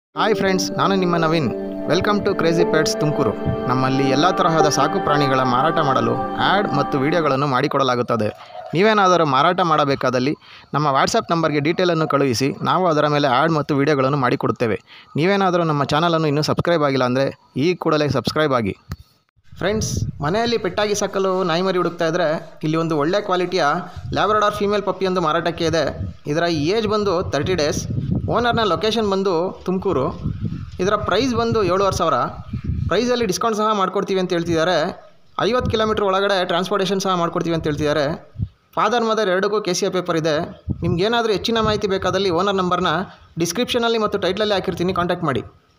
hi friends ನಾನು ನಿಮ್ಮ Naveen welcome to crazy pets Tumakuru ನಮ್ಮಲ್ಲಿ ಎಲ್ಲ ತರಹದ ಸಾಕು ಪ್ರಾಣಿಗಳ ಮಾರಾಟ ಮಾಡಲು ಆ್ಯಡ್ ಮತ್ತು ವಿಡಿಯೋಗಳನ್ನು ಮಾಡಿಕೊಡಲಾಗುತ್ತದೆ ನೀವೇನಾದರೂ ಮಾರಾಟ ಮಾಡಬೇಕಾದಲ್ಲಿ ನಮ್ಮ ವಾಟ್ಸಪ್ ನಂಬರ್ಗೆ ಡೀಟೇಲನ್ನು ಕಳುಹಿಸಿ ನಾವು ಅದರ ಮೇಲೆ ಆ್ಯಡ್ ಮತ್ತು ವಿಡಿಯೋಗಳನ್ನು ಮಾಡಿಕೊಡುತ್ತೇವೆ ನೀವೇನಾದರೂ ನಮ್ಮ ಚಾನಲನ್ನು ಇನ್ನೂ ಸಬ್ಸ್ಕ್ರೈಬ್ ಆಗಿಲ್ಲ ಅಂದರೆ ಈ ಕೂಡಲೇ ಸಬ್ಸ್ಕ್ರೈಬ್ ಆಗಿ ಫ್ರೆಂಡ್ಸ್ ಮನೆಯಲ್ಲಿ ಪೆಟ್ಟಾಗಿ ಸಾಕಲು ನಾಯಿ ಮರಿ ಹುಡುಕ್ತಾ ಇದ್ದರೆ ಇಲ್ಲಿ ಒಂದು ಒಳ್ಳೆ ಕ್ವಾಲಿಟಿಯ ಲ್ಯಾಬ್ರಡಾರ್ ಫೀಮೇಲ್ ಪಪ್ಪಿ ಒಂದು ಮಾರಾಟಕ್ಕೆ ಇದೆ ಇದರ ಏಜ್ ಬಂದು ತರ್ಟಿ ಡೇಸ್ ಓನರ್ನ ಲೊಕೇಶನ್ ಬಂದು ತುಮಕೂರು ಇದರ ಪ್ರೈಸ್ ಬಂದು ಏಳುವರೆ ಸಾವಿರ ಪ್ರೈಸಲ್ಲಿ ಡಿಸ್ಕೌಂಟ್ ಸಹ ಮಾಡ್ಕೊಡ್ತೀವಿ ಅಂತ ಹೇಳ್ತಿದ್ದಾರೆ ಐವತ್ತು ಕಿಲೋಮೀಟ್ರ್ ಒಳಗಡೆ ಟ್ರಾನ್ಸ್ಪೋರ್ಟೇಷನ್ ಸಹ ಮಾಡ್ಕೊಡ್ತೀವಿ ಅಂತ ಹೇಳ್ತಿದ್ದಾರೆ ಫಾದರ್ ಮದರ್ ಎರಡಕ್ಕೂ ಕೆ ಸಿ ಎ ಪೇಪರ್ ಇದೆ ನಿಮ್ಗೇನಾದರೂ ಹೆಚ್ಚಿನ ಮಾಹಿತಿ ಬೇಕಾದಲ್ಲಿ ಓನರ್ ನಂಬರ್ನ ಡಿಸ್ಕ್ರಿಪ್ಷನಲ್ಲಿ ಮತ್ತು ಟೈಟ್ಲಲ್ಲಿ ಹಾಕಿರ್ತೀನಿ ಕಾಂಟ್ಯಾಕ್ಟ್ ಮಾಡಿ